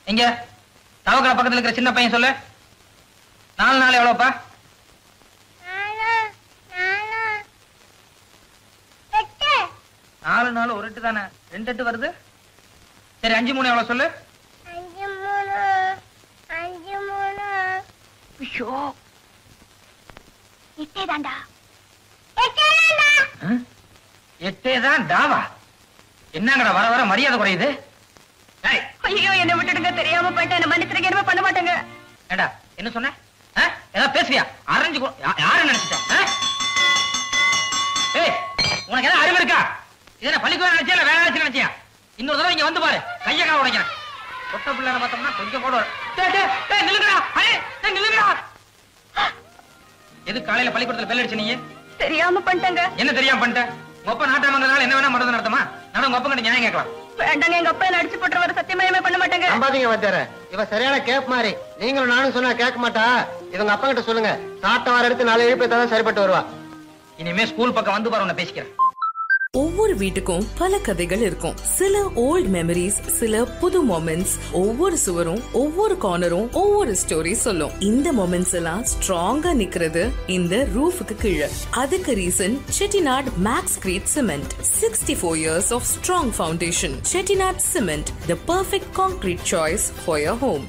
எங்க தவக்கலை பக்கத்துல இருக்கிற சின்ன பையன் சொல்லு நாலு நாள் எவ்வளவுப்பா நாலு நாள் ஒரு எட்டு தானே ரெண்டு எட்டு வருது சரி அஞ்சு மூணு எவ்வளவு சொல்லு ஐயோ இட்டேதாண்டா ஆ? எட்டே தான் டாவா என்னங்கடா வர வர மரியாதை குறையுது டேய், ஐயோ என்ன விட்டுடுங்க தெரியாம போயிட்டேன் என்ன மன்னிச்சிருங்க இனிமே பண்ண மாட்டேங்க ஏண்டா என்ன சொன்ன ஆ? ஏதாவது பேசுறியா அரைஞ்சு கொ- யா- யாரை நினைச்சிட்ட ஆ? ஏய் உனக்கு ஏதாவது அறிவு இருக்கா இதை நான் பள்ளிக்கூடம் நினைச்சியா இல்ல வேலை நினைச்சு நினைச்சியா இன்னொரு தடவை இங்க வந்து பாரு கைய கால உடைக்கிறேன் பொட்ட பிள்ளை பார்த்தோம்னா கொஞ்சம் கூட வரும். டேய், டேய், டேய், நில்லுங்கடா அடே டேய், நில்லுங்கடா எது காலையில பள்ளிக்கூடத்துல பெல் அடிச்ச நீ தெரியாம பண்ணிட்டேங்க என்ன தெரியாம பண்ணிட்ட உங்க அப்பா நாட்டாமங்கிறதுனால என்ன வேணா மருந்து நடத்துமா நான் உங்க அப்பா கிட்ட நியாயம் கேட்கலாம் வேண்டாங்க எங்க அப்பா என்ன அடிச்சு போட்டுருவாரு சத்தியமா இனிமே பண்ண மாட்டேங்க நம்பாதீங்க வச்சார இவ சரியான கேப் மாதிரி நீங்களும் நானும் சொன்னா கேட்க மாட்டா இவங்க அப்பா கிட்ட சொல்லுங்க சாப்பிட்ட வார எடுத்து நாலு எழுப்பி தான் சரிப்பட்டு வருவா இனிமே ஸ்கூல் பக்கம் வந்து பாரு உன்னை பேசிக்கிறேன் ஒவ்வொரு வீட்டுக்கும் பல கதைகள் இருக்கும் சில ஓல்ட் மெமரிஸ் சில புது மொமெண்ட்ஸ் ஒவ்வொரு சுவரும் ஒவ்வொரு கார்னரும் ஒவ்வொரு ஸ்டோரி சொல்லும் இந்த மொமெண்ட்ஸ் எல்லாம் ஸ்ட்ராங்கா நிக்கிறது இந்த ரூஃபுக்கு கீழே அதுக்கு reason Chettinad Maxcrete cement sixty four years of strong foundation Chettinad cement the perfect concrete choice for your home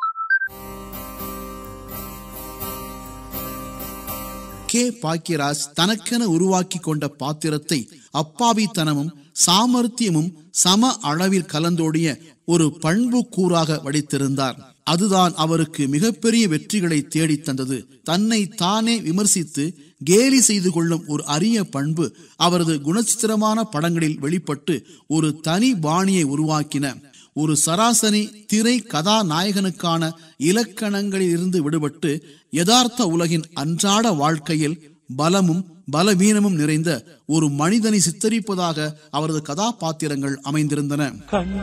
K Bhagyaraj தனக்கென உருவாக்கி கொண்ட பாத்திரத்தை அப்பாவித்தனமும் சாமர்த்தியமும் சம அளவில் கலந்தோடிய ஒரு பண்பு கூறாக வடித்திருந்தார் அதுதான் அவருக்கு மிகப்பெரிய வெற்றிகளை தேடித் தந்தது தன்னை தானே விமர்சித்து கேலி செய்து கொள்ளும் ஒரு அரிய பண்பு அவரது குணச்சித்திரமான படங்களில் வெளிப்பட்டு ஒரு தனி பாணியை உருவாக்கின ஒரு சராசரி திரை கதாநாயகனுக்கான இலக்கணங்களில் இருந்து விடுபட்டு யதார்த்த உலகின் அன்றாட வாழ்க்கையில் பலமும் பலவீனமும் நிறைந்த ஒரு மனிதனை சித்தரிப்பதாக அவரது கதாபாத்திரங்கள் அமைந்திருந்தன